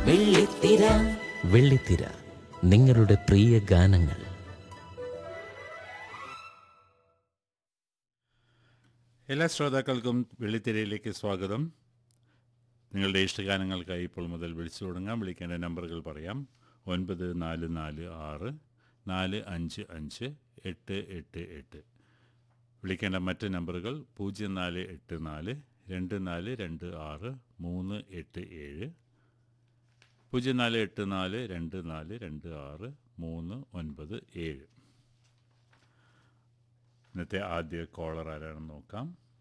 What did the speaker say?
വെള്ളിത്തിര വെള്ളിത്തിര നിങ്ങളുടെ പ്രിയ ഗാനങ്ങൾ എല്ലാ ശ്രോതാക്കൾക്കും വെള്ളിത്തിരയിലേക്ക് സ്വാഗതം നിങ്ങളുടെ ഇഷ്ടഗാനങ്ങൾക്കായി ഇപ്പോൾ മുതൽ വിളിച്ചു തുടങ്ങാം വിളിക്കേണ്ട നമ്പറുകൾ പറയാം ഒൻപത് നാല് നാല് ആറ് നാല് അഞ്ച് അഞ്ച് എട്ട് എട്ട് എട്ട് വിളിക്കേണ്ട മറ്റ് നമ്പറുകൾ പൂജ്യം നാല് എട്ട് നാല് രണ്ട് നാല് രണ്ട് ആറ് മൂന്ന് എട്ട് ഏഴ് പൂജ്യം നാല് എട്ട് നാല് രണ്ട് നാല് രണ്ട് ആറ് മൂന്ന് ഒൻപത് ഏഴ് ഇന്നത്തെ ആദ്യ കോളർ ആരാണെന്ന് നോക്കാം